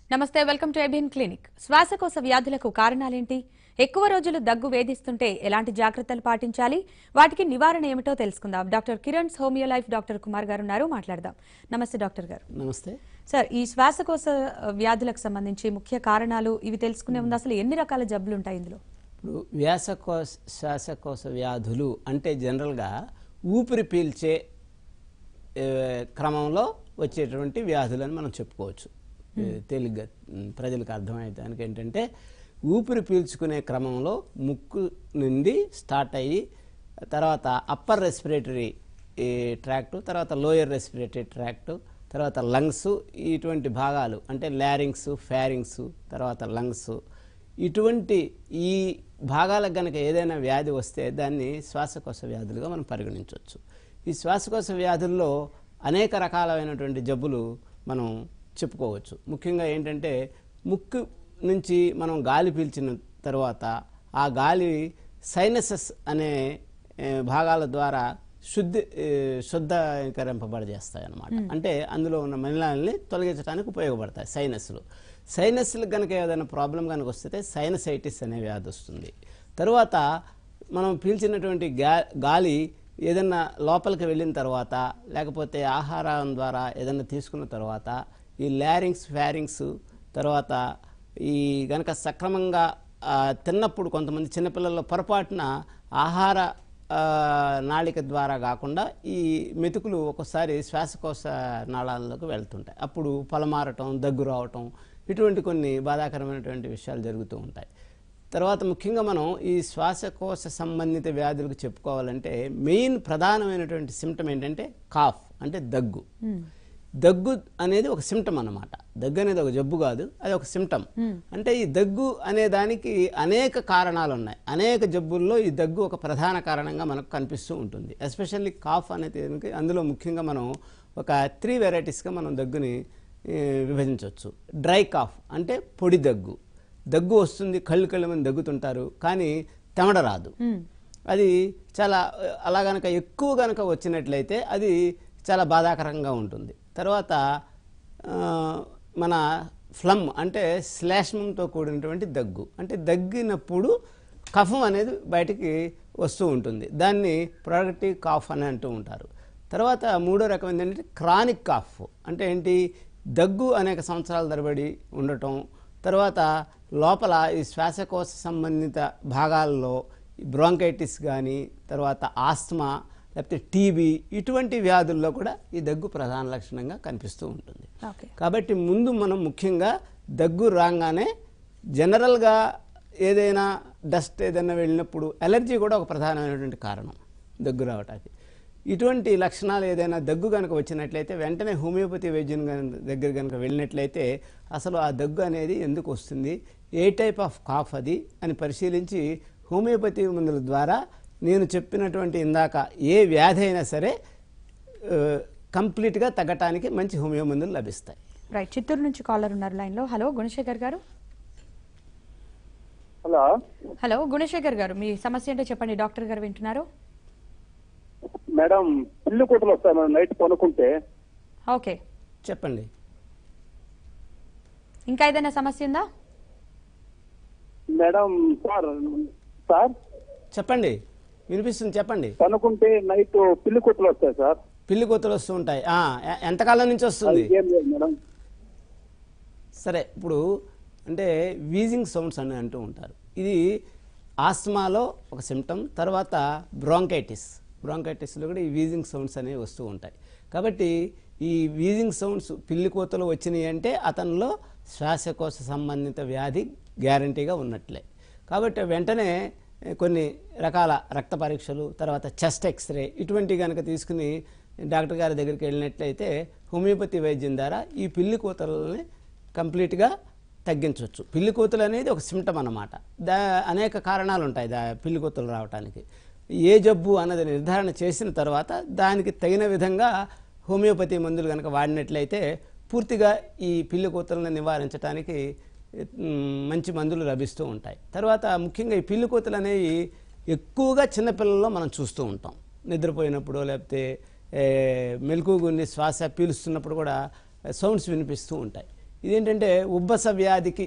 నమస్తే welcome to ABN clinic శ్వాసకోశ వ్యాధులకు కారణాలేంటి ఎక్కువ రోజులు దగ్గు వేధిస్తుంటే ఎలాంటి జాగ్రత్తలు పాటించాలి వాటికి నివారణ ఏమిటో తెలుసుకుందాం doctor Kiran's Homeo Life doctor Kumar గారు ఉన్నారు మాట్లాడదాం నమస్తే డాక్టర్ గారు నమస్తే సార్ ఈ శ్వాసకోశ వ్యాధులకు సంబంధించి ముఖ్య కారణాలు ఇవి తెలుసుకునే ముందు అసలు ఎన్ని రకాల జబ్బులు ఉంటాయి ఇందులో ఇప్పుడు వ్యాసకోశ శ్వాసకోశ వ్యాధులు అంటే జనరల్గా ఊపిరి పీల్చే ఏ, క్రమంలో వచ్చేటువంటి వ్యాధులని మనం చెప్పుకోవచ్చు ఏ, తేలిగ్గా ఉమ్, ప్రజలకు అర్థమయ్యేదానికి ఏంటంటే ఊపిరి పీల్చుకునే క్రమంలో ముక్కు నుండి స్టార్ట్ అయ్యి తర్వాత అప్పర్ రెస్పిరేటరీ ట్రాక్ట్ తర్వాత లోయర్ రెస్పిరేటరీ ట్రాక్ట్ తర్వాత లంగ్స్ ఇటువంటి భాగాలు అంటే ల్యారింగ్స్ ఫ్యారింగ్స్ తర్వాత లంగ్స్ ఇటువంటి ఈ భాగాలకు గనక ఏదైనా వ్యాధి వస్తే దాన్ని శ్వాసకోశ వ్యాధులుగా మనం పరిగణించవచ్చు ఈ శ్వాసకోశ వ్యాధుల్లో అనేక రకాలైనటువంటి జబ్బులు మనం చెప్పుకోవచ్చు ముఖ్యంగా ఏంటంటే ముక్కు నుంచి మనం గాలి పీల్చిన తర్వాత ఆ గాలి సైనసెస్ అనే ఏ, భాగాల ద్వారా శుద్ధి ఏ, శుద్ధీకరింపబడజేస్తాయి అన్నమాట అంటే అందులో ఉన్న మలినాలని తొలగించడానికి ఉపయోగపడతాయి సైనస్లు సైనస్లు కనుక ఏదైనా ప్రాబ్లం కనుక వస్తే సైనసైటిస్ అనే వ్యాధి వస్తుంది తరువాత మనం పీల్చినటువంటి గా గాలి ఏదన్నా లోపలికి వెళ్ళిన తర్వాత లేకపోతే ఆహారం ద్వారా ఏదన్నా తీసుకున్న తర్వాత ఈ ల్యారింగ్స్ ఫ్యారింగ్స్ తర్వాత ఈ గనక సక్రమంగా ఆ, తిన్నప్పుడు కొంతమంది చిన్నపిల్లల్లో పొరపాటున ఆహార ఆ, నాళిక ద్వారా కాకుండా ఈ మెతుకులు ఒక్కోసారి శ్వాసకోశ నాళాల్లోకి వెళ్తుంటాయి అప్పుడు పొలమారటం దగ్గు రావటం ఇటువంటి కొన్ని బాధాకరమైనటువంటి విషయాలు జరుగుతూ ఉంటాయి తర్వాత ముఖ్యంగా మనం ఈ శ్వాసకోశ సంబంధిత వ్యాధులకు చెప్పుకోవాలంటే మెయిన్ ప్రధానమైనటువంటి సిమ్టమ్ ఏంటంటే కాఫ్ అంటే దగ్గు దగ్గు అనేది ఒక సిమ్టమ్ అన్నమాట దగ్గు అనేది ఒక జబ్బు కాదు అది ఒక సిమ్టమ్ అంటే ఈ దగ్గు అనే దానికి అనేక కారణాలు ఉన్నాయి అనేక జబ్బుల్లో ఈ దగ్గు ఒక ప్రధాన కారణంగా మనకు కనిపిస్తూ ఉంటుంది ఎస్పెషల్లీ కాఫ్ అనేది దానికి అందులో ముఖ్యంగా మనం ఒక త్రీ వెరైటీస్గా మనం దగ్గుని ఏ, విభజించవచ్చు డ్రై కాఫ్ అంటే పొడి దగ్గు దగ్గు వస్తుంది కళ్ళు కళ్ళు మంది దగ్గుతుంటారు కానీ తెమడ రాదు అది చాలా అలా గనక ఎక్కువ గనక వచ్చినట్లయితే అది చాలా బాధాకరంగా ఉంటుంది తర్వాత ఆ, మన ఫ్లమ్ అంటే శ్లేష్మంతో కూడినటువంటి దగ్గు అంటే దగ్గినప్పుడు కఫం అనేది బయటికి వస్తూ ఉంటుంది దాన్ని ప్రొడక్టివ్ కాఫ్ అని అంటూ ఉంటారు తర్వాత మూడో రకం ఏంటంటే క్రానిక్ కాఫ్ అంటే ఏంటి దగ్గు అనేక సంవత్సరాల తరబడి ఉండటం తర్వాత లోపల ఈ శ్వాసకోశ సంబంధిత భాగాల్లో బ్రోంకైటిస్ కానీ తర్వాత ఆస్మా లేకపోతే టీబీ ఇటువంటి వ్యాధుల్లో కూడా ఈ దగ్గు ప్రధాన లక్షణంగా కనిపిస్తూ ఉంటుంది ఓకే కాబట్టి ముందు మనం ముఖ్యంగా దగ్గు రాగానే జనరల్గా ఏదైనా డస్ట్ ఏదైనా వెళ్ళినప్పుడు ఎలర్జీ కూడా ఒక ప్రధానమైనటువంటి కారణం దగ్గు రావటానికి ఇటువంటి లక్షణాలు ఏదైనా దగ్గు కనుక వచ్చినట్లయితే వెంటనే హోమియోపతి వైద్యుని గన- దగ్గర కనుక వెళ్ళినట్లయితే అసలు ఆ దగ్గు అనేది ఎందుకు వస్తుంది ఏ టైప్ ఆఫ్ కాఫ్ అది అని పరిశీలించి హోమియోపతి మందుల ద్వారా నేను చెప్పినటువంటి ఇందాక ఏ వ్యాధి అయినా సరే ఆ, కంప్లీట్గా తగ్గటానికి మంచి హోమియో మందులు లభిస్తాయి రైట్ చిత్తూరు నుంచి కాలర్ ఉన్నారు లైన్ లో హలో గుణశేఖర్ గారు హలో హలో గుణశేఖర్ గారు మీ సమస్య ఏంటో చెప్పండి డాక్టర్ గారు వింటున్నారు మేడం పిల్లి కుట్టలు వస్తాయి మేడం నైట్ పనుకుంటే ఓకే చెప్పండి ఇంకా ఏదైనా సమస్య ఉందా మేడం సార్ సార్ చెప్పండి వినిపిస్తుంది చెప్పండి పనుకుంటే నైట్ పిల్లి కుట్టలు వస్తాయి సార్ పిల్లి కోతలు వస్తూ ఉంటాయి ఆ, ఎ- ఎంతకాలం నుంచి వస్తుంది అది ఏం లేదు మేడం సరే ఇప్పుడు అంటే వీజింగ్ సౌండ్స్ అని అంటూ ఉంటారు ఇది ఆస్మాలో ఒక సిమ్టమ్ తర్వాత బ్రాంకైటిస్ బ్రాంకైటిస్లో కూడా ఈ వీజింగ్ సౌండ్స్ అనేవి వస్తూ ఉంటాయి కాబట్టి ఈ వీజింగ్ సౌండ్స్ పిల్లి కోతలు వచ్చినాయి అంటే అతనిలో శ్వాసకోశ సంబంధిత వ్యాధి గ్యారంటీగా ఉన్నట్లే కాబట్టి వెంటనే ఏ, కొన్ని రకాల రక్త పరీక్షలు తర్వాత చెస్ట్ ఎక్స్రే ఇటువంటి కనుక తీసుకుని డాక్టర్ గారి దగ్గరికి వెళ్ళినట్లయితే హోమియోపతి వైద్యం ద్వారా ఈ పిల్లి కోతలని కంప్లీట్గా తగ్గించవచ్చు పిల్లి కోతలు అనేది ఒక సిమ్టమ్ అన్నమాట దా అనేక కారణాలు ఉంటాయి దా పిల్లి కోతలు రావడానికి ఏ జబ్బు అన్నది నిర్ధారణ చేసిన తర్వాత దానికి తగిన విధంగా హోమియోపతి మందులు కనుక వాడినట్లయితే పూర్తిగా ఈ పిల్లి కోతలను నివారించడానికి మ్, మంచి మందులు లభిస్తూ ఉంటాయి తర్వాత ముఖ్యంగా ఈ పిల్లి కోతలు అనేవి ఎక్కువగా చిన్నపిల్లల్లో మనం చూస్తూ ఉంటాం నిద్రపోయినప్పుడు లేకపోతే ఏ, మెలకుగుని శ్వాస పీలుస్తున్నప్పుడు కూడా సౌండ్స్ వినిపిస్తూ ఉంటాయి ఇదేంటంటే ఉబ్బస వ్యాధికి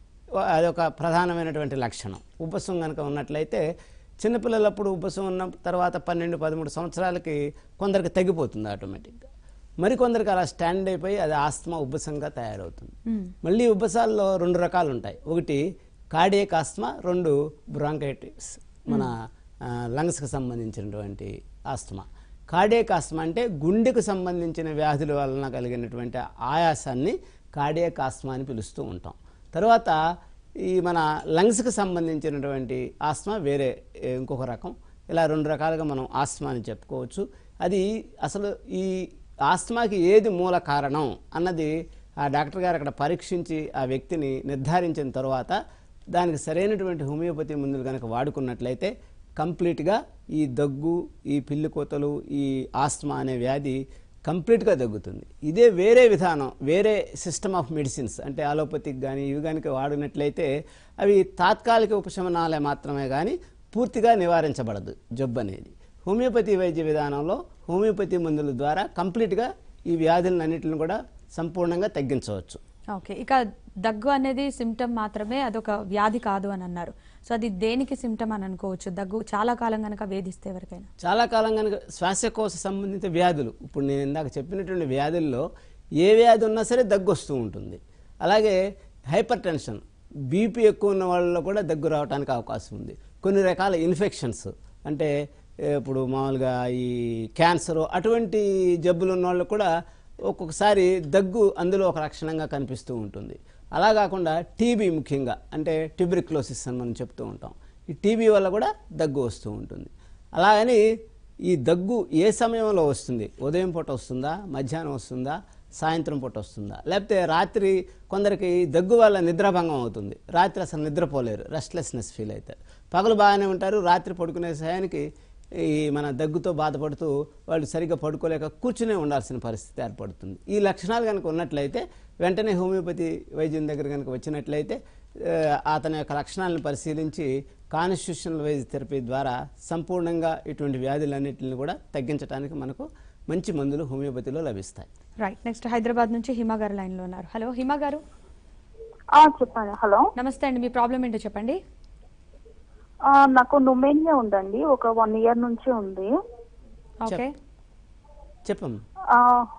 అదొక ప్రధానమైనటువంటి లక్షణం ఉబ్బసం కనుక ఉన్నట్లయితే చిన్నపిల్లలప్పుడు ఉబ్బసం ఉన్న తర్వాత పన్నెండు పదమూడు సంవత్సరాలకి కొందరికి తగ్గిపోతుంది ఆటోమేటిక్గా మరికొందరికి అలా స్టాండ్ అయిపోయి అది ఆస్తమా ఉబ్బసంగా తయారవుతుంది మళ్ళీ ఉబ్బసాల్లో రెండు రకాలు ఉంటాయి ఒకటి కార్డియక్ ఆస్తమా రెండు బ్రాంకైటిస్ మన ఆ, లంగ్స్కి సంబంధించినటువంటి ఆస్తమా కార్డియక్ ఆస్తమా అంటే గుండెకు సంబంధించిన వ్యాధుల వలన కలిగినటువంటి ఆయాసాన్ని కార్డియక్ ఆస్తమా అని పిలుస్తూ ఉంటాం తర్వాత ఈ మన లంగ్స్కి సంబంధించినటువంటి ఆస్తమా వేరే ఏ, ఇంకొక రకం ఇలా రెండు రకాలుగా మనం ఆస్తమా అని చెప్పుకోవచ్చు అది అసలు ఈ ఆస్తమాకి ఏది మూల కారణం అన్నది ఆ డాక్టర్ గారు అక్కడ పరీక్షించి ఆ వ్యక్తిని నిర్ధారించిన తర్వాత దానికి సరైనటువంటి హోమియోపతి మందులు కనుక వాడుకున్నట్లయితే కంప్లీట్గా ఈ దగ్గు ఈ పిల్లి కోతలు ఈ ఆస్తమా అనే వ్యాధి కంప్లీట్గా తగ్గుతుంది ఇదే వేరే విధానం వేరే సిస్టమ్ ఆఫ్ మెడిసిన్స్ అంటే అలోపతిక్ కానీ ఇవి కనుక వాడినట్లయితే అవి తాత్కాలిక ఉపశమనాలే మాత్రమే కానీ పూర్తిగా నివారించబడదు జబ్బు అనేది హోమియోపతి వైద్య విధానంలో హోమియోపతి మందుల ద్వారా కంప్లీట్గా ఈ వ్యాధులన్నింటిని కూడా సంపూర్ణంగా తగ్గించవచ్చు ఓకే ఇక దగ్గు అనేది సిమ్టమ్ మాత్రమే అదొక వ్యాధి కాదు అని అన్నారు సో అది దేనికి సిమ్టమ్ అని అనుకోవచ్చు దగ్గు చాలా కాలం కనుక వేధిస్తే ఎవరికైనా చాలా కాలం కనుక శ్వాసకోశ సంబంధిత వ్యాధులు ఇప్పుడు నేను ఇందాక చెప్పినటువంటి వ్యాధుల్లో ఏ వ్యాధి ఉన్నా సరే దగ్గు వస్తూ ఉంటుంది అలాగే హైపర్ టెన్షన్ బీపీ ఎక్కువ ఉన్న వాళ్ళలో కూడా దగ్గు రావడానికి అవకాశం ఉంది కొన్ని రకాల ఇన్ఫెక్షన్స్ అంటే ఏ, ఇప్పుడు మామూలుగా ఈ క్యాన్సర్ అటువంటి జబ్బులు ఉన్న వాళ్ళు కూడా ఒక్కొక్కసారి దగ్గు అందులో ఒక లక్షణంగా కనిపిస్తూ ఉంటుంది అలా కాకుండా టీబీ ముఖ్యంగా అంటే ట్యూబరిక్లోసిస్ అని మనం చెప్తూ ఉంటాం ఈ టీబీ వల్ల కూడా దగ్గు వస్తూ ఉంటుంది అలాగని ఈ దగ్గు ఏ సమయంలో వస్తుంది ఉదయం పూట వస్తుందా మధ్యాహ్నం వస్తుందా సాయంత్రం పూట వస్తుందా లేకపోతే రాత్రి కొందరికి దగ్గు వల్ల నిద్రాభంగం అవుతుంది రాత్రి అసలు నిద్రపోలేరు రెస్ట్లెస్నెస్ ఫీల్ అవుతారు పగలు బాగానే ఉంటారు రాత్రి పడుకునే సమయానికి ఈ మన దగ్గుతో బాధపడుతూ వాళ్ళు సరిగ్గా పడుకోలేక కూర్చునే ఉండాల్సిన పరిస్థితి ఏర్పడుతుంది ఈ లక్షణాలు కనుక ఉన్నట్లయితే వెంటనే హోమియోపతి వైద్యం దగ్గర కనుక వచ్చినట్లయితే ఆ, అతని యొక్క లక్షణాలను పరిశీలించి కాన్స్టిట్యూషనల్ వైజ్ థెరపీ ద్వారా సంపూర్ణంగా ఇటువంటి వ్యాధులన్నింటిని కూడా తగ్గించడానికి మనకు మంచి మందులు హోమియోపతిలో లభిస్తాయి రైట్ నెక్స్ట్ హైదరాబాద్ నుంచి హిమా గారు లైన్లో ఉన్నారు హలో హిమా గారు ఆ, చెప్పండి హలో నమస్తే అండి మీ ప్రాబ్లం ఏంటో చెప్పండి ఆ, నాకు నుమేనియా ఉందండి ఒక వన్ ఇయర్ నుంచి ఉంది ఓకే చెప్పమ్మా ఆ,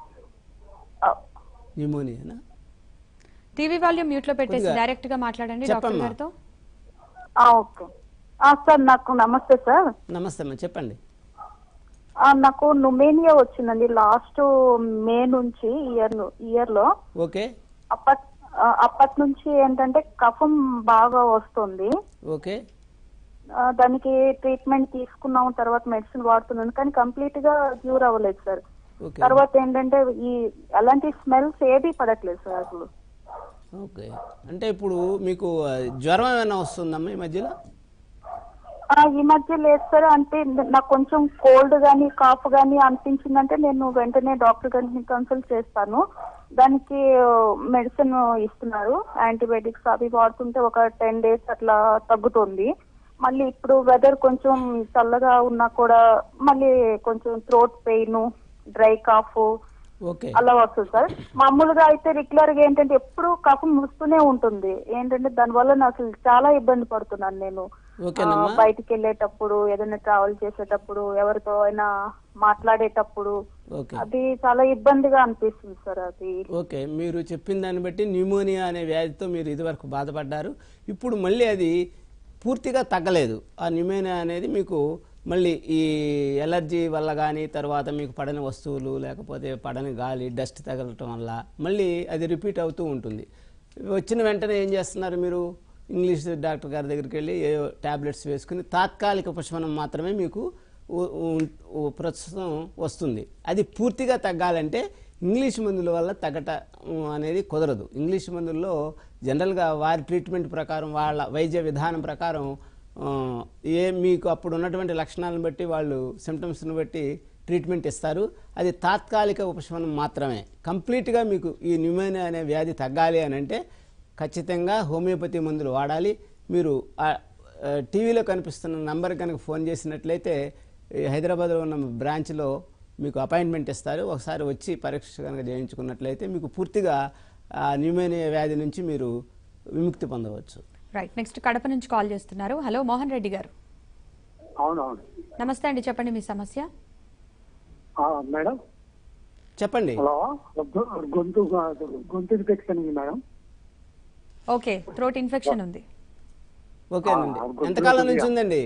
ఆ, న్యూమోనియానా టీవీ వాల్యూమ్ మ్యూట్ లో పెట్టేసి కొద్దిగా డైరెక్ట్ గా మాట్లాడండి డాక్టర్ చెప్పమ్మా. గారితో ఆ, ఓకే ఆ, సార్ నాకు నమస్తే సార్ నమస్తే అమ్మా చెప్పండి ఆ, నాకు నుమేనియా వచ్చిందండి లాస్ట్ మే నుంచి ఇయర్ ఇయర్ లో ఓకే అప్పట్ ఆ, అప్పటి నుంచి ఏంటంటే కఫం బాగా వస్తుంది ఓకే ఆ, దానికి ట్రీట్మెంట్ తీసుకున్నాం తర్వాత మెడిసిన్ వాడుతున్నాను కానీ కంప్లీట్ గా క్యూర్ అవ్వలేదు సార్ ఓకే తర్వాత ఏంటంటే ఈ అలాంటి స్మెల్స్ ఏది పడట్లేదు సార్ అసలు ఓకే అంటే ఇప్పుడు మీకు ఆ, జ్వరం ఏమైనా వస్తుందమ్మా ఈ మధ్యలో ఆ, ఈ మధ్య లేదు సార్ అంటే నాకు కొంచెం కోల్డ్ గానీ కాఫ్ గానీ అనిపించిందంటే నేను వెంటనే డాక్టర్ గారిని కన్సల్ట్ చేస్తాను దానికి మెడిసిన్ ఇస్తున్నారు యాంటీబయాటిక్స్ అవి వాడుతుంటే ఒక టెన్ డేస్ అట్లా తగ్గుతుంది మళ్ళీ ఇప్పుడు వెదర్ కొంచెం చల్లగా ఉన్నా కూడా మళ్ళీ కొంచెం throat pain dry cough okay అలా వస్తుంది సార్ మామూలుగా అయితే రెగ్యులర్ గా ఏంటంటే ఎప్పుడు కఫం వస్తూనే ఉంటుంది ఏంటంటే దానివల్ల నాకు అసలు చాలా ఇబ్బంది పడుతున్నాను నేను ఓకేనమ్మా. ఆ, బయటికి వెళ్ళేటప్పుడు ఏదైనా ట్రావెల్ చేసేటప్పుడు ఎవరితో అయినా మాట్లాడేటప్పుడు ఓకే అది చాలా ఇబ్బందిగా అనిపిస్తుంది సార్ అది ఓకే మీరు చెప్పిన దాన్ని బట్టి న్యూమోనియా అనే వ్యాధితో మీరు ఇదివరకు బాధపడ్డారు ఇప్పుడు మళ్ళీ అది పూర్తిగా తగ్గలేదు ఆ న్యూమోనియా అనేది మీకు మళ్ళీ ఈ ఎలర్జీ వల్ల కానీ తర్వాత మీకు పడని వస్తువులు లేకపోతే పడని గాలి డస్ట్ తగలటం వల్ల మళ్ళీ అది రిపీట్ అవుతూ ఉంటుంది వచ్చిన వెంటనే ఏం చేస్తున్నారు మీరు ఇంగ్లీష్ డాక్టర్ గారి దగ్గరికి వెళ్ళి ఏ టాబ్లెట్స్ వేసుకుని తాత్కాలిక ఉపశమనం మాత్రమే మీకు ఉ- ఉ- ఉ- ప్రస్తుతం వస్తుంది అది పూర్తిగా తగ్గాలంటే ఇంగ్లీష్ మందుల వల్ల తగ్గట ఉ, అనేది కుదరదు ఇంగ్లీష్ మందుల్లో జనరల్గా వారి ట్రీట్మెంట్ ప్రకారం వాళ్ళ వైద్య విధానం ప్రకారం ఆ, ఏ మీకు అప్పుడు ఉన్నటువంటి లక్షణాలను బట్టి వాళ్ళు సిమ్టమ్స్ని బట్టి ట్రీట్మెంట్ ఇస్తారు అది తాత్కాలిక ఉపశమనం మాత్రమే కంప్లీట్గా మీకు ఈ న్యూమోనియా అనే వ్యాధి తగ్గాలి అని అంటే ఖచ్చితంగా హోమియోపతి మందులు వాడాలి మీరు ఆ, ఆ, టీవీలో కనిపిస్తున్న నంబర్ కనుక ఫోన్ చేసినట్లయితే ఈ హైదరాబాద్లో ఉన్న బ్రాంచ్లో మీకు అపాయింట్మెంట్ ఇస్తారు ఒకసారి వచ్చి పరీక్ష కనుక చేయించుకున్నట్లయితే మీకు పూర్తిగా ఆ న్యూమోనియా వ్యాధి నుంచి మీరు విముక్తి పొందవచ్చు రైట్ నెక్స్ట్ కడప నుంచి కాల్ చేస్తున్నారు హలో మోహన్ రెడ్డి గారు అవునవును నమస్తే అండి చెప్పండి మీ సమస్య మేడం చెప్పండి హలో గొంతు గొంతు ఇన్ఫెక్షన్ ఉంది మేడం ఓకే థ్రోట్ ఇన్ఫెక్షన్ ఉంది ఓకేనండి ఆ, గుర్తు ఎంతకాలం నుంచి కొద్దిగా. ఉందండి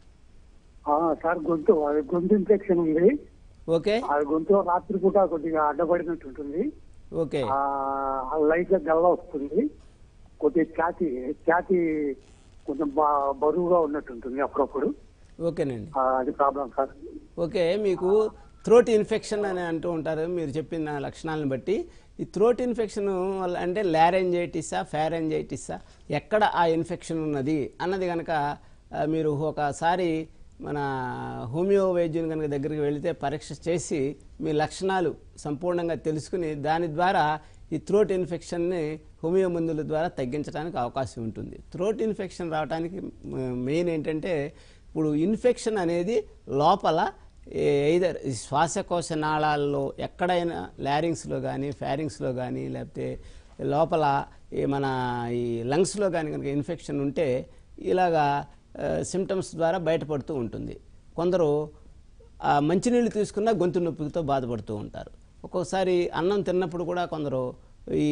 సార్ గొంతు అది గొంతు ఇన్ఫెక్షన్ ఉంది ఓకే అది గొంతు రాత్రిపూట కొద్దిగా అడ్డపడినట్టు ఉంటుంది ఓకే లైట్ గా గల్ల వస్తుంది కొద్దిగా ఛాతి ఛాతి కొంచెం బా- బరువుగా ఉన్నట్టు ఉంటుంది అప్పుడప్పుడు ఓకేనండి ఆ, అది ప్రాబ్లం సార్ ఓకే మీకు థ్రోట్ ఇన్ఫెక్షన్ అని అంటూ ఉంటారు మీరు చెప్పిన లక్షణాలను బట్టి ఈ థ్రోట్ ఇన్ఫెక్షన్ వల్ల అంటే లారెంజైటిసా ఫారెంజైటిసా ఎక్కడ ఆ ఇన్ఫెక్షన్ ఉన్నది అన్నది కనుక ఆ, మీరు ఒకసారి మన హోమియో వైద్యుని కనుక దగ్గరికి వెళితే పరీక్ష చేసి మీ లక్షణాలు సంపూర్ణంగా తెలుసుకుని దాని ద్వారా ఈ థ్రోట్ ఇన్ఫెక్షన్ని హోమియో మందుల ద్వారా తగ్గించడానికి అవకాశం ఉంటుంది థ్రోట్ ఇన్ఫెక్షన్ రావడానికి మెయిన్ ఏంటంటే ఇప్పుడు ఇన్ఫెక్షన్ అనేది లోపల ఎయిదర్ శ్వాసకోశ నాళాల్లో ఎక్కడైనా లారింగ్స్లో కానీ ఫ్యారింగ్స్లో కానీ లేకపోతే లోపల ఈ మన ఈ లంగ్స్లో కానీ కనుక ఇన్ఫెక్షన్ ఉంటే ఇలాగా సిమ్టమ్స్ ద్వారా బయటపడుతూ ఉంటుంది కొందరు ఆ మంచినీళ్ళు తీసుకున్న గొంతు నొప్పితో బాధపడుతూ ఉంటారు ఒక్కొక్కసారి అన్నం తిన్నప్పుడు కూడా కొందరు ఈ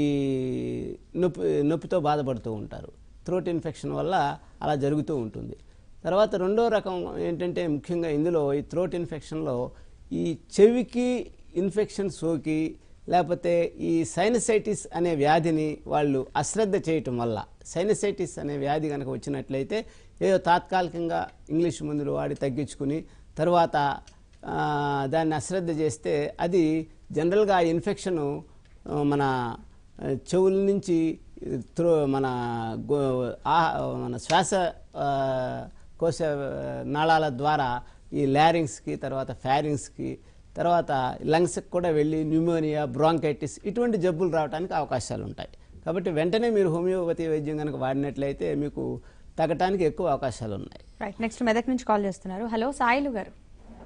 నొప్పి నొప్పితో బాధపడుతూ ఉంటారు థ్రోట్ ఇన్ఫెక్షన్ వల్ల అలా జరుగుతూ ఉంటుంది తర్వాత రెండో రకం ఏంటంటే ముఖ్యంగా ఇందులో ఈ థ్రోట్ ఇన్ఫెక్షన్లో ఈ చెవికి ఇన్ఫెక్షన్ సోకి లేకపోతే ఈ సైనసైటిస్ అనే వ్యాధిని వాళ్ళు అశ్రద్ధ చేయటం వల్ల సైనసైటిస్ అనే వ్యాధి కనుక వచ్చినట్లయితే ఏదో తాత్కాలికంగా ఇంగ్లీష్ మందులు వాడి తగ్గించుకుని తర్వాత ఆ, దాన్ని అశ్రద్ధ చేస్తే అది జనరల్గా ఆ ఇన్ఫెక్షను ఆ, మన ఆ, చెవుల నుంచి త్రో మన గో ఆ మన శ్వాస ఆ, కోశ నాళాల ద్వారా ఈ ల్యారింగ్స్కి తర్వాత ఫ్యారింగ్స్కి తర్వాత లంగ్స్కి కూడా వెళ్ళి న్యూమోనియా బ్రాంకైటిస్ ఇటువంటి జబ్బులు రావడానికి అవకాశాలు ఉంటాయి కాబట్టి వెంటనే మీరు హోమియోపతి వైద్యం కనుక వాడినట్లయితే మీకు తగ్గటానికి ఎక్కువ అవకాశాలు ఉన్నాయి రైట్ నెక్స్ట్ మెదక్ నుంచి కాల్ చేస్తున్నారు హలో సాయిలు గారు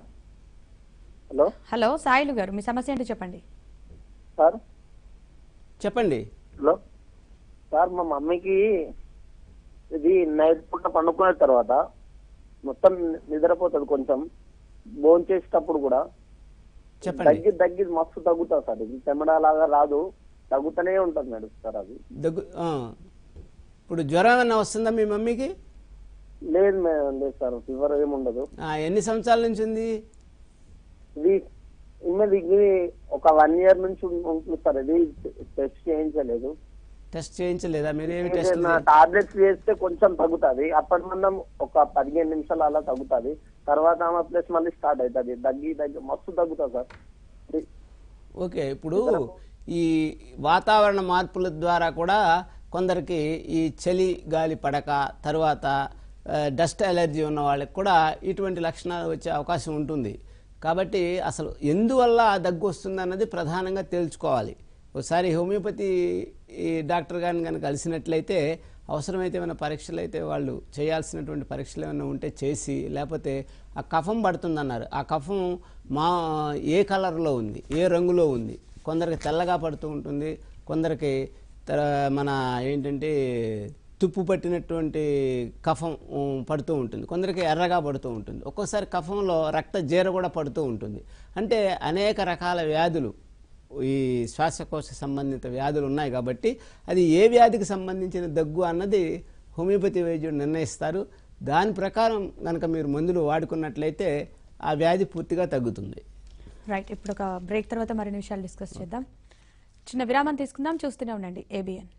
హలో హలో సాయిలు గారు మీ సమస్య ఏంటో చెప్పండి సార్ చెప్పండి హలో సార్ మా మమ్మీకి ఇది నైట్ పూట పండుకున్న తర్వాత మొత్తం నిద్రపోతుంది కొంచెం భోజనం చేసేటప్పుడు కూడా చెప్పండి దగ్గి దగ్గి మస్తు తగ్గుతా సార్ ఇది చెమడ లాగా రాదు తగ్గుతూనే ఉంటుంది మేడం సార్ అది దగ్గు ఆ. ఇప్పుడు జ్వరం ఏమన్నా వస్తుందా మీ మమ్మీకి లేదు మేడం లేదు సార్ ఫీవర్ ఏమి ఉండదు ఆ, ఎన్ని సంవత్సరాల నుంచి ఉంది ఇది ఇన్నది ఇది ఒక వన్ ఇయర్ నుంచి ఉంటుంది సార్ ఇది టెస్ట్ చేయించలేదు టెస్ట్ చేయించలేదా మీరు ఏమి టెస్ట్ టాబ్లెట్స్ వేస్తే కొంచెం తగ్గుతుంది అప్పటి మందం ఒక పదిహేను నిమిషాలు అలా తగ్గుతుంది తర్వాత ఆమె ప్లస్ మళ్ళీ స్టార్ట్ అవుతుంది దగ్గి దగ్గి మస్తు తగ్గుతుంది సార్ ఇది ఓకే ఇప్పుడు ఈ వాతావరణ మార్పుల ద్వారా కూడా కొందరికి ఈ చలి గాలి పడక తర్వాత డస్ట్ అలర్జీ ఉన్న వాళ్ళకి కూడా ఇటువంటి లక్షణాలు వచ్చే అవకాశం ఉంటుంది కాబట్టి అసలు ఎందువల్ల ఆ దగ్గు వస్తుంది అన్నది ప్రధానంగా తేల్చుకోవాలి ఒకసారి హోమియోపతి ఈ డాక్టర్ గారిని కనుక కలిసినట్లయితే అవసరమైతే ఏమైనా పరీక్షలు అయితే వాళ్ళు చేయాల్సినటువంటి పరీక్షలు ఏమైనా ఉంటే చేసి లేకపోతే ఆ కఫం పడుతుందన్నారు ఆ కఫం మా ఏ కలర్లో ఉంది ఏ రంగులో ఉంది కొందరికి తెల్లగా పడుతూ ఉంటుంది కొందరికి తర మన ఏంటంటే తుప్పు పట్టినటువంటి కఫం ఉమ్, పడుతూ ఉంటుంది కొందరికి ఎర్రగా పడుతూ ఉంటుంది ఒక్కోసారి కఫంలో రక్త జీర కూడా పడుతూ ఉంటుంది అంటే అనేక రకాల వ్యాధులు ఈ శ్వాసకోశ సంబంధిత వ్యాధులు ఉన్నాయి కాబట్టి అది ఏ వ్యాధికి సంబంధించిన దగ్గు అన్నది హోమియోపతి వైద్యుడు నిర్ణయిస్తారు దాని ప్రకారం కనుక మీరు మందులు వాడుకున్నట్లయితే ఆ వ్యాధి పూర్తిగా తగ్గుతుంది రైట్ ఇప్పుడు ఒక బ్రేక్ తర్వాత మరిన్ని విషయాలు డిస్కస్ చేద్దాం చిన్న విరామం తీసుకుందాం చూస్తూనే ఉండండి ABN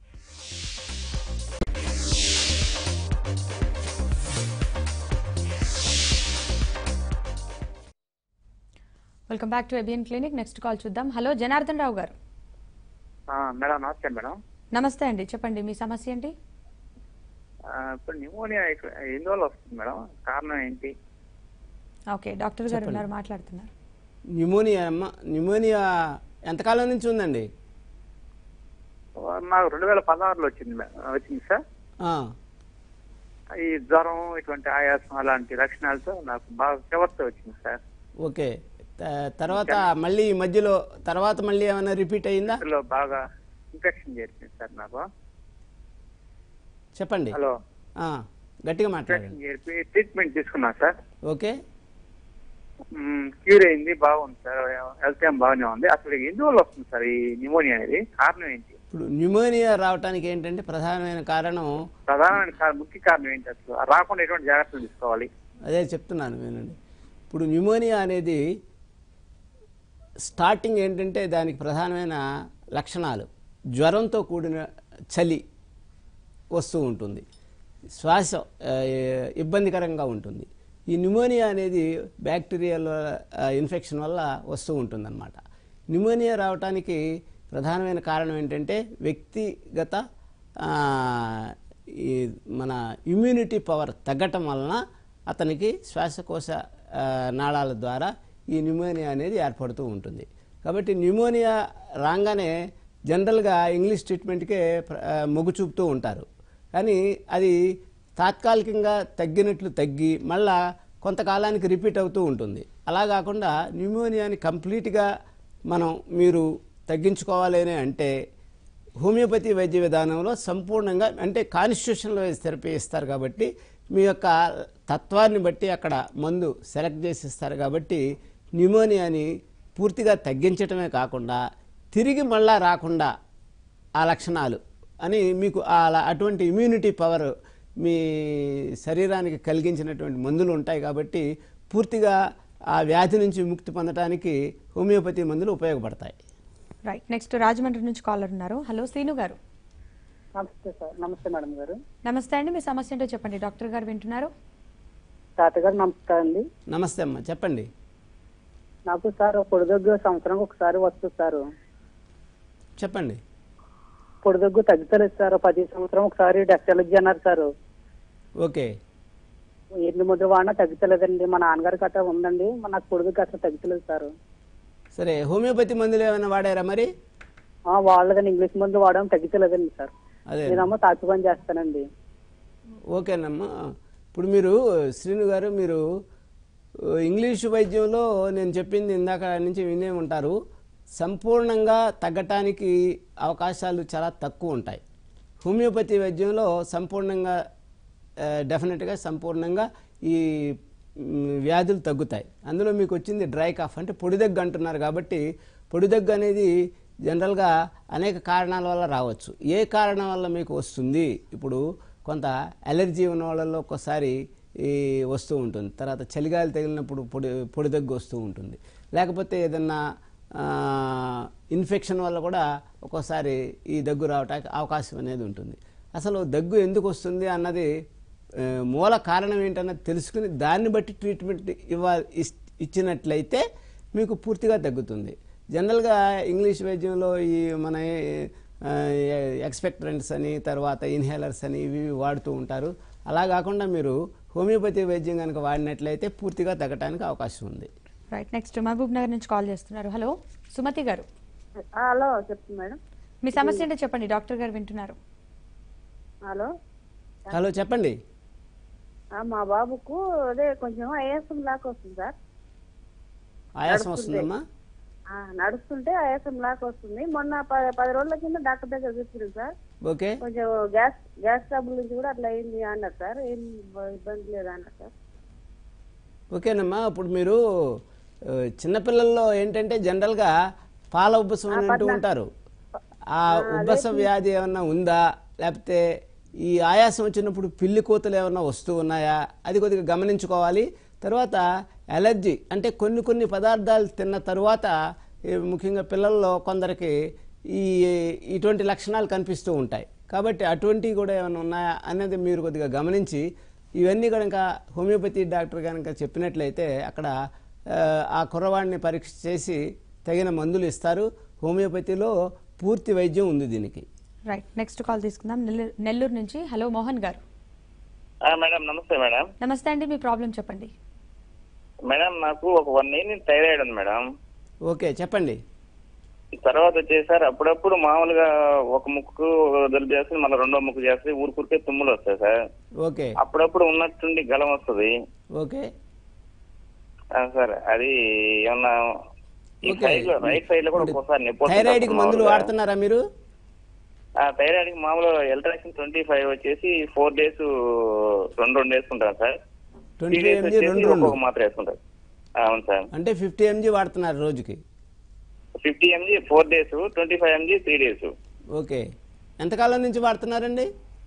welcome back to ABN clinic next call చూద్దాం హలో జనార్దన్ రావు గారు మేడం నమస్తే మేడం నమస్తే అండి చెప్పండి మీ సమస్య ఏంటి ఆ, ఇప్పుడు న్యూమోనియా ఎక్క- ఎందువల్ల వస్తుంది మేడం కారణం ఏంటి ఓకే డాక్టర్ గారు ఉన్నారు మాట్లాడుతున్నారు న్యూమోనియా అమ్మ న్యూమోనియా ఎంతకాలం నుంచి ఉందండి నాకు రెండు వేల పదహారులో వచ్చింది మే- వచ్చింది సార్ ఆ, ఈ జ్వరం ఇటువంటి ఆయాసం అలాంటి లక్షణాలతో నాకు బాగా ఫీవర్తో వచ్చింది సార్ ఓకే త- తర్వాత మళ్ళీ ఈ మధ్యలో తర్వాత మళ్ళీ ఏమైనా రిపీట్ అయిందా ఇందులో బాగా ఇన్ఫెక్షన్ చేరింది సార్ నాకు చెప్పండి హలో ఆ, గట్టిగా ఇన్ఫెక్షన్ మాట్లాడండి చేరి ట్రీట్మెంట్ తీసుకున్నా సార్ ఓకే క్యూర్ అయింది బాగుంది సార్ హెల్త్ ఏం బాగానే ఉంది అసలు ఎందువల్ల వస్తుంది సార్ ఈ న్యూమోనియా అనేది కారణం ఏంటి ఇప్పుడు న్యూమోనియా రావడానికి ఏంటంటే ప్రధానమైన కారణం ప్రధానమైన కారణం ముఖ్య కారణం ఏంటి అసలు రాకుండా ఎటువంటి జాగ్రత్తలు తీసుకోవాలి అదే చెప్తున్నాను వినండి ఇప్పుడు న్యూమోనియా అనేది స్టార్టింగ్ ఏంటంటే దానికి ప్రధానమైన లక్షణాలు జ్వరంతో కూడిన చలి వస్తూ ఉంటుంది శ్వాస ఆ, ఇబ్బందికరంగా ఉంటుంది ఈ న్యూమోనియా అనేది బ్యాక్టీరియల్ ఇన్ఫెక్షన్ వల్ల వస్తూ ఉంటుందన్నమాట న్యూమోనియా రావడానికి ప్రధానమైన కారణం ఏంటంటే వ్యక్తిగత ఆ, ఈ మన ఇమ్యూనిటీ పవర్ తగ్గటం వలన అతనికి శ్వాసకోశ ఆ, నాళాల ద్వారా ఈ న్యూమోనియా అనేది ఏర్పడుతూ ఉంటుంది కాబట్టి న్యూమోనియా రాగానే జనరల్గా ఇంగ్లీష్ ట్రీట్మెంట్కే ప్ర- ఆ, మొగ్గు చూపుతూ ఉంటారు కానీ అది తాత్కాలికంగా తగ్గినట్లు తగ్గి మళ్ళా కొంతకాలానికి రిపీట్ అవుతూ ఉంటుంది అలా కాకుండా న్యూమోనియాని కంప్లీట్గా మనం మీరు తగ్గించుకోవాలి అని అంటే హోమియోపతి వైద్య విధానంలో సంపూర్ణంగా అంటే కాన్స్టిట్యూషన్లో థెరపీ ఇస్తారు కాబట్టి మీ యొక్క తత్వాన్ని బట్టి అక్కడ మందు సెలెక్ట్ చేసి ఇస్తారు కాబట్టి న్యూమోనియాని పూర్తిగా తగ్గించటమే కాకుండా తిరిగి మళ్ళా రాకుండా ఆ లక్షణాలు అని మీకు ఆ ల- అటువంటి ఇమ్యూనిటీ పవర్ మీ శరీరానికి కలిగించినటువంటి మందులు ఉంటాయి కాబట్టి పూర్తిగా ఆ వ్యాధి నుంచి ముక్తి పొందడానికి హోమియోపతి మందులు ఉపయోగపడతాయి రైట్ నెక్స్ట్ రాజమండ్రి నుంచి కాలర్ ఉన్నారు హలో శ్రీను గారు నమస్తే సార్ నమస్తే మేడం గారు నమస్తే అండి మీ సమస్య ఏంటో చెప్పండి డాక్టర్ గారు వింటున్నారు తాతగారు నమస్తే అండి నమస్తే అమ్మా చెప్పండి నాకు సార్ పొడిదొగ్గు సంవత్సరం ఒకసారి వస్తుంది సార్ చెప్పండి పొడిదొగ్గు తగ్గుతలేదు సార్ పది సంవత్సరం ఒకసారి డెక్టాలజీ అన్నారు సార్ ఓకే ఎన్ని ముద్ర వాడినా తగ్గుతలేదండి మా నాన్నగారి గట్రా ఉందండి మా నాకు పొడిదొగ్గు అసలు తగ్గుతలేదు సార్ సరే హోమియోపతి మందులు ఏమైనా వాడారా మరి ఆ, వాళ్ళదండి ఇంగ్లీష్ మందు వాడడం తగ్గుతలేదండి సార్ అదే నేనమ్మో తాపి పని చేస్తానండి ఓకేనమ్మా ఇప్పుడు మీరు శ్రీను గారు మీరు ఆ, ఇంగ్లీషు వైద్యంలో నేను చెప్పింది ఇందాక నుంచి వినే ఉంటారు సంపూర్ణంగా తగ్గటానికి అవకాశాలు చాలా తక్కువ ఉంటాయి హోమియోపతి వైద్యంలో సంపూర్ణంగా ఆ, డెఫినెట్గా సంపూర్ణంగా ఈ మ్, వ్యాధులు తగ్గుతాయి అందులో మీకు వచ్చింది డ్రై కాఫ్ అంటే పొడిదగ్గు అంటున్నారు కాబట్టి పొడిదగ్గు అనేది జనరల్గా అనేక కారణాల వల్ల రావచ్చు ఏ కారణం వల్ల మీకు వస్తుంది ఇప్పుడు కొంత అలర్జీ ఉన్న వాళ్ళలో ఒక్కోసారి ఈ వస్తూ ఉంటుంది తర్వాత చలిగాలి తగిలినప్పుడు పొడి పొడిదగ్గు వస్తూ ఉంటుంది లేకపోతే ఏదన్నా ఆ, ఇన్ఫెక్షన్ వల్ల కూడా ఒక్కోసారి ఈ దగ్గు రావటానికి అవకాశం అనేది ఉంటుంది అసలు దగ్గు ఎందుకు వస్తుంది అన్నది ఆ, మూల కారణం ఏంటన్నది తెలుసుకుని దాన్ని బట్టి ట్రీట్మెంట్ ఇవ్వ ఇస్- ఇచ్చినట్లయితే మీకు పూర్తిగా తగ్గుతుంది జనరల్గా ఇంగ్లీష్ వైద్యంలో ఈ మన ఎక్స్పెక్టరెంట్స్ అని తర్వాత ఇన్హేలర్స్ అని ఇవి ఇవి వాడుతూ ఉంటారు అలా కాకుండా మీరు హోమియోపతి వైద్యం కనుక వాడినట్లయితే పూర్తిగా తగ్గటానికి అవకాశం ఉంది రైట్ నెక్స్ట్ మహబూబ్ నగర్ నుంచి కాల్ చేస్తున్నారు హలో సుమతి గారు హలో చెప్తుంది మేడం మీ సమస్య ఏంటో చెప్పండి డాక్టర్ గారు వింటున్నారు హలో హలో చెప్పండి ఆ, మా బాబుకు అదే కొంచెం ఆయాసం లాగా వస్తుంది సార్ ఆయాసం వస్తుందమ్మా ఆ, నడుస్తుంటే ఆయాసం లాగా వస్తుంది మొన్న ప- పది రోజుల కింద డాక్టర్ దగ్గర చూపించారు సార్ ఓకే కొంచెం గ్యాస్ గ్యాస్ ట్రబుల్ నుంచి కూడా అట్లా అయింది అన్నారు సార్ ఏం ఇబ్బ- ఇబ్బంది లేదా అన్నారు సార్ ఓకేనమ్మా ఇప్పుడు మీరు ఆ, చిన్నపిల్లల్లో ఏంటంటే జనరల్గా పాల ఉబ్బసం అని అంటూ ఉంటారు ఆ ఉబ్బస వ్యాధి ఏమన్నా ఉందా లేకపోతే ఈ ఆయాసం వచ్చినప్పుడు పిల్లి కోతలు ఏమన్నా వస్తూ ఉన్నాయా అది కొద్దిగా గమనించుకోవాలి తర్వాత అలర్జీ అంటే కొన్ని కొన్ని పదార్థాలు తిన్న తర్వాత ఈ ముఖ్యంగా పిల్లల్లో కొందరికి ఈ ఇటువంటి లక్షణాలు కనిపిస్తూ ఉంటాయి కాబట్టి అటువంటివి కూడా ఏమైనా ఉన్నాయా అనేది మీరు కొద్దిగా గమనించి ఇవన్నీ కనుక హోమియోపతి డాక్టర్ కనుక చెప్పినట్లయితే అక్కడ ఆ, ఆ కుర్రవాడిని పరీక్ష చేసి తగిన మందులు ఇస్తారు హోమియోపతిలో పూర్తి వైద్యం ఉంది దీనికి రైట్ నెక్స్ట్ కాల్ తీసుకుందాం నెల్లూరు నెల్లూరు నుంచి హలో మోహన్ గారు ఆ, మేడం నమస్తే మేడం నమస్తే అండి మీ ప్రాబ్లం చెప్పండి మేడం నాకు ఒక వన్ ఇయర్ నుంచి థైరాయిడ్ ఉంది మేడం ఓకే చెప్పండి తర్వాత వచ్చేసారి అప్పుడప్పుడు మామూలుగా ఒక ముక్కు వదిలి చేస్తే మళ్ళీ రెండో ముక్కు చేస్తే ఊరికూరికే తుమ్ములు వస్తాయి సార్ ఓకే అప్పుడప్పుడు ఉన్నట్టుండి గలం వస్తుంది ఓకే ఆ, సార్ అది ఏమన్నా ఈ ఓకే. సైడ్ లో రైట్ సైడ్ లో కూడా ఒక్కోసారి నొప్పి వస్తుంది థైరాయిడ్కి మందులు మామూలుగా. వాడుతున్నారా మీరు ఆ థైరాయిడ్ మామూలు ఎల్ట్రాక్సిన్ ట్వంటీ ఫైవ్ వచ్చేసి ఫోర్ డేస్ రెండు రెండు వేసుకుంటాను sir twenty three five days MG వచ్చేసి రెండు రెండు ఒక్కొక్క మాత్ర వేసుకుంటారు ఆ, అవును సార్ అంటే ఫిఫ్టీ ఎంజీ వాడుతున్నారు రోజుకి fifty MG four days twenty five MG three days okay ఎంతకాలం నుంచి వాడుతున్నారండి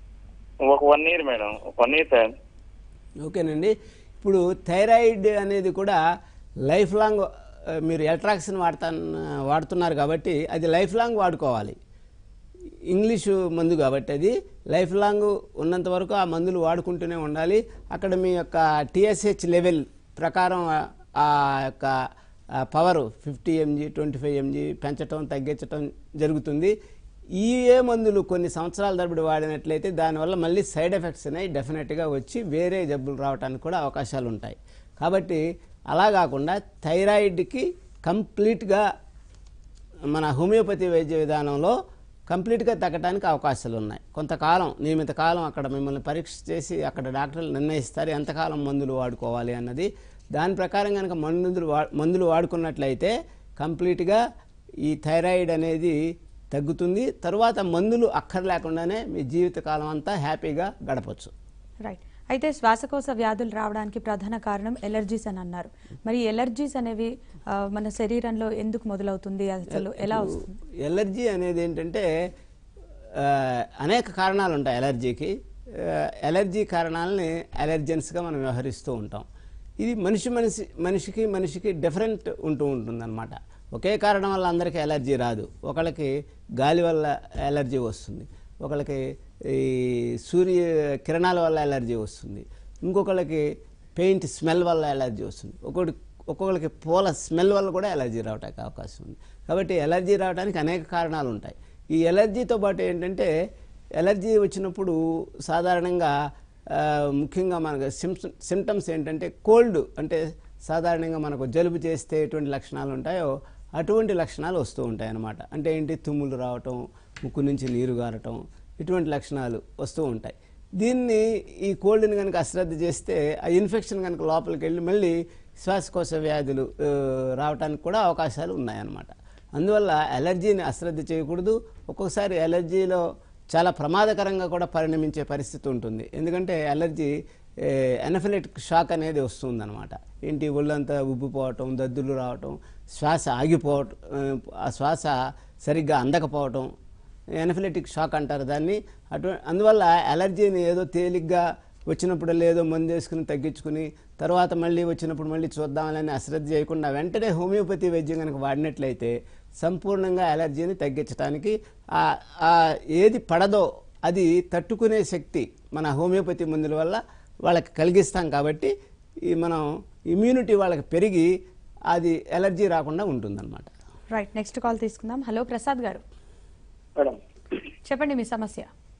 ఒక one year madam one year sir ఓకేనండి ఇప్పుడు థైరాయిడ్ అనేది కూడా లైఫ్ లాంగ్ ఆ, మీరు ఎల్ట్రాక్సిన్ వాడతా వాడుతున్నారు కాబట్టి అది లైఫ్ లాంగ్ వాడుకోవాలి ఇంగ్లీషు మందు కాబట్టి అది లైఫ్ లాంగ్ ఉన్నంత వరకు ఆ మందులు వాడుకుంటూనే ఉండాలి అక్కడ మీ యొక్క టిఎస్హెచ్ లెవెల్ ప్రకారం ఆ- ఆ యొక్క power fifty MG twenty five MG పెంచటం తగ్గించటం జరుగుతుంది ఈ ఏ మందులు కొన్ని సంవత్సరాల తరబడి వాడినట్లయితే దానివల్ల మళ్ళీ సైడ్ ఎఫెక్ట్స్ అనేవి డెఫినెట్గా వచ్చి వేరే జబ్బులు రావడానికి కూడా అవకాశాలు ఉంటాయి కాబట్టి అలా కాకుండా థైరాయిడ్కి కంప్లీట్గా మన హోమియోపతి వైద్య విధానంలో కంప్లీట్గా తగ్గడానికి అవకాశాలు ఉన్నాయి కొంతకాలం నియమిత కాలం అక్కడ మిమ్మల్ని పరీక్ష చేసి అక్కడ డాక్టర్లు నిర్ణయిస్తారు ఎంతకాలం మందులు వాడుకోవాలి అన్నది దాని ప్రకారం కనుక మందులు వా మందులు వాడుకున్నట్లయితే కంప్లీట్గా ఈ థైరాయిడ్ అనేది తగ్గుతుంది తర్వాత మందులు అక్కర్లేకుండానే మీ జీవితకాలం అంతా హ్యాపీగా గడపచ్చు రైట్ అయితే శ్వాసకోశ వ్యాధులు రావడానికి ప్రధాన కారణం ఎలర్జీస్ అని అన్నారు మరి ఎలర్జీస్ అనేవి ఆ, మన శరీరంలో ఎందుకు మొదలవుతుంది అసలు ఎలా వస్తుంది ఎలర్జీ అనేది ఏంటంటే ఆ, అనేక కారణాలు ఉంటాయి ఎలర్జీకి ఆ, ఎలర్జీ కారణాలని అలర్జెన్స్గా మనం వ్యవహరిస్తూ ఉంటాం ఇది మనిషి మనిషి మనిషికి మనిషికి డిఫరెంట్ ఉంటూ ఉంటుందన్నమాట ఒకే కారణం వల్ల అందరికీ ఎలర్జీ రాదు ఒకళ్ళకి గాలి వల్ల ఎలర్జీ వస్తుంది ఒకళ్ళకి ఈ సూర్య కిరణాల వల్ల ఎలర్జీ వస్తుంది ఇంకొకళ్ళకి పెయింట్ స్మెల్ వల్ల ఎలర్జీ వస్తుంది ఒకటి ఒక్కొక్కరికి పూల స్మెల్ వల్ల కూడా ఎలర్జీ రావడానికి అవకాశం ఉంది కాబట్టి ఎలర్జీ రావడానికి అనేక కారణాలు ఉంటాయి ఈ ఎలర్జీతో పాటు ఏంటంటే ఎలర్జీ వచ్చినప్పుడు సాధారణంగా ఆ, ముఖ్యంగా మనకు సిమ్స్ సిమ్టమ్స్ ఏంటంటే కోల్డ్ అంటే సాధారణంగా మనకు జలుబు చేస్తే ఎటువంటి లక్షణాలు ఉంటాయో అటువంటి లక్షణాలు వస్తూ ఉంటాయి అన్నమాట అంటే ఏంటి తుమ్ములు రావటం ముక్కు నుంచి నీరు గారటం ఇటువంటి లక్షణాలు వస్తూ ఉంటాయి దీన్ని ఈ కోల్డ్ని కనుక అశ్రద్ధ చేస్తే ఆ ఇన్ఫెక్షన్ కనుక లోపలికి వెళ్ళి మళ్ళీ శ్వాసకోశ వ్యాధులు ఆ, రావడానికి కూడా అవకాశాలు ఉన్నాయన్నమాట అందువల్ల ఎలర్జీని అశ్రద్ధ చేయకూడదు ఒక్కొక్కసారి ఎలర్జీలో చాలా ప్రమాదకరంగా కూడా పరిణమించే పరిస్థితి ఉంటుంది ఎందుకంటే ఎలర్జీ ఎనఫిలెటిక్ షాక్ అనేది వస్తుందన్నమాట ఏంటి ఒళ్ళంతా ఉబ్బిపోవటం దద్దులు రావటం శ్వాస ఆగిపోవటం ఆ, ఆ శ్వాస సరిగ్గా అందకపోవటం ఎనఫిలెటిక్ షాక్ అంటారు దాన్ని అటు అందువల్ల అలర్జీని ఏదో తేలిగ్గా వచ్చినప్పుడు ఏదో మందు వేసుకుని తగ్గించుకుని తర్వాత మళ్ళీ వచ్చినప్పుడు మళ్ళీ చూద్దామని అశ్రద్ధ చేయకుండా వెంటనే హోమియోపతి వైద్యం కనుక వాడినట్లయితే సంపూర్ణంగా అలర్జీని తగ్గించడానికి ఆ- ఆ ఏది పడదో అది తట్టుకునే శక్తి మన హోమియోపతి మందుల వల్ల వాళ్ళకి కలిగిస్తాం కాబట్టి ఈ మనం ఇమ్యూనిటీ వాళ్ళకి పెరిగి అది ఎలర్జీ రాకుండా ఉంటుందన్నమాట రైట్ నెక్స్ట్ కాల్ తీసుకుందాం హలో ప్రసాద్ గారు మేడం చెప్పండి మీ సమస్య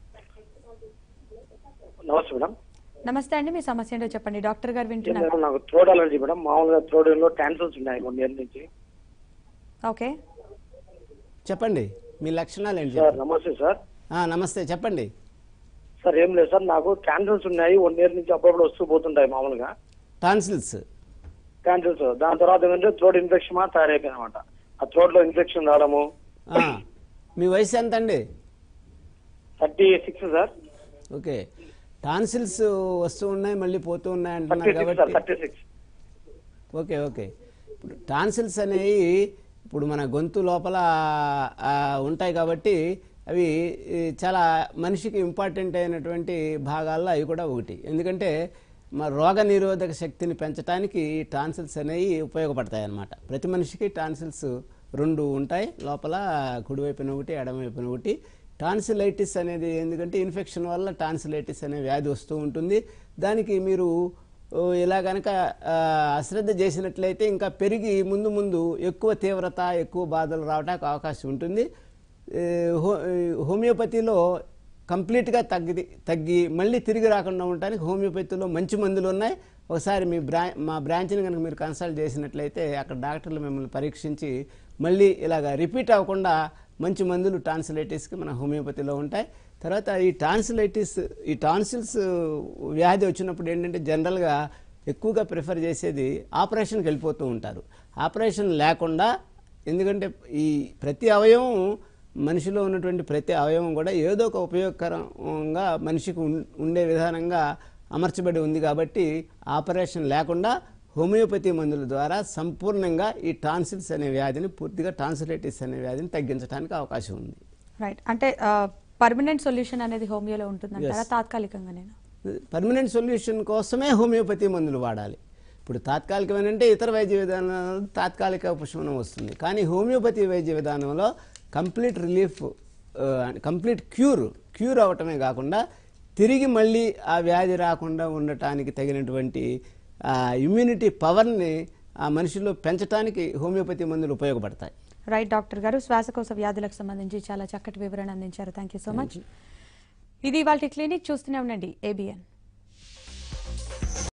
నమస్తే మేడం నమస్తే అండి మీ సమస్య ఏంటో చెప్పండి డాక్టర్ గారు ఏం వింటున్నారు మేడం నాకు థ్రోడ్ అలర్జీ మేడం మామూలుగా థ్రోడ్ లో ట్యాన్సల్స్ ఉన్నాయి కొన్ని ఇయర్ నుంచి ఓకే చెప్పండి మీ లక్షణాలు ఏంటి సార్ నమస్తే సార్ ఆ, నమస్తే చెప్పండి సార్ ఏం లేదు సార్ నాకు క్యాన్సల్స్ ఉన్నాయి వన్ ఇయర్ నుంచి అప్పుడప్పుడు వస్తూ పోతుంటాయి మామూలుగా టాన్సిల్స్ క్యాన్సల్స్ దాని తర్వాత ఏంటంటే థ్రోడ్ ఇన్ఫెక్షన్ మాత్రం తయారైపోయింది అనమాట ఆ థ్రోడ్ లో ఇన్ఫెక్షన్ రావడము ఆ, మీ వయసు ఎంత అండి thirty six sir okay tonsils వస్తూ ఉన్నాయి మళ్ళీ పోతూ ఉన్నాయి థర్టీ అంటున్నారు సిక్స్ సార్ కాబట్టి థర్టీ సిక్స్ ఓకే ఓకే ఇప్పుడు టాన్సిల్స్ అనేవి ఇప్పుడు మన గొంతు లోపల ఆ, ఉంటాయి కాబట్టి అవి ఈ, చాలా మనిషికి ఇంపార్టెంట్ అయినటువంటి భాగాల్లో అవి కూడా ఒకటి ఎందుకంటే మా రోగ నిరోధక శక్తిని పెంచడానికి టాన్సిల్స్ అనేవి ఉపయోగపడతాయి అన్నమాట ప్రతి మనిషికి టాన్సిల్స్ రెండు ఉంటాయి లోపల కుడివైపున ఒకటి ఎడమవైపున ఒకటి టాన్సిలైటిస్ అనేది ఎందుకంటే ఇన్ఫెక్షన్ వల్ల టాన్సిలైటిస్ అనే వ్యాధి వస్తూ ఉంటుంది దానికి మీరు ఓ, ఇలా కనుక ఆ, అశ్రద్ధ చేసినట్లయితే ఇంకా పెరిగి ముందు ముందు ఎక్కువ తీవ్రత ఎక్కువ బాధలు రావడానికి అవకాశం ఉంటుంది ఏ, హో- ఈ హోమియోపతిలో కంప్లీట్గా తగ్గి తగ్గి మళ్ళీ తిరిగి రాకుండా ఉండడానికి హోమియోపతిలో మంచి మందులు ఉన్నాయి ఒకసారి మీ బ్రా మా బ్రాంచ్ని కనుక మీరు కన్సల్ట్ చేసినట్లయితే అక్కడ డాక్టర్లు మిమ్మల్ని పరీక్షించి మళ్ళీ ఇలాగ రిపీట్ అవ్వకుండా మంచి మందులు టాన్సిలైటిస్కి మన హోమియోపతిలో ఉంటాయి తర్వాత ఈ టాన్సిలైటిస్ ఈ టాన్సిల్స్ వ్యాధి వచ్చినప్పుడు ఏంటంటే జనరల్గా ఎక్కువగా ప్రిఫర్ చేసేది ఆపరేషన్కి వెళ్ళిపోతూ ఉంటారు ఆపరేషన్ లేకుండా ఎందుకంటే ఈ ప్రతి అవయవం మనిషిలో ఉన్నటువంటి ప్రతి అవయవం కూడా ఏదో ఒక ఉపయోగకరంగా మనిషికి ఉం- ఉండే విధానంగా అమర్చబడి ఉంది కాబట్టి ఆపరేషన్ లేకుండా హోమియోపతి మందుల ద్వారా సంపూర్ణంగా ఈ టాన్సిల్స్ అనే వ్యాధిని పూర్తిగా టాన్సిలైటిస్ అనే వ్యాధిని తగ్గించడానికి అవకాశం ఉంది రైట్ అంటే పర్మనెంట్ సొల్యూషన్ అనేది హోమియోలో ఉంటుందంటారా Yes. తాత్కాలికంగా నేను పర్మనెంట్ సొల్యూషన్ కోసమే హోమియోపతి మందులు వాడాలి ఇప్పుడు తాత్కాలికమైన అంటే ఇతర వైద్య విధానాలు తాత్కాలిక ఉపశమనం వస్తుంది కానీ హోమియోపతి వైద్య విధానంలో complete relief complete cure cure అవటమే కాకుండా తిరిగి మళ్ళీ ఆ వ్యాధి రాకుండా ఉండటానికి తగినటువంటి ఇమ్యూనిటీ పవర్ని ఆ మనిషిలో పెంచడానికి హోమియోపతి మందులు ఉపయోగపడతాయి రైట్ డాక్టర్ గారు శ్వాసకోశ వ్యాధులకు సంబంధించి చాలా చక్కటి వివరణ అందించారు థ్యాంక్ యూ సో మచ్ ఇది వాళ్ళ క్లినిక్ చూస్తూనే ఉండండి ఏబిఎన్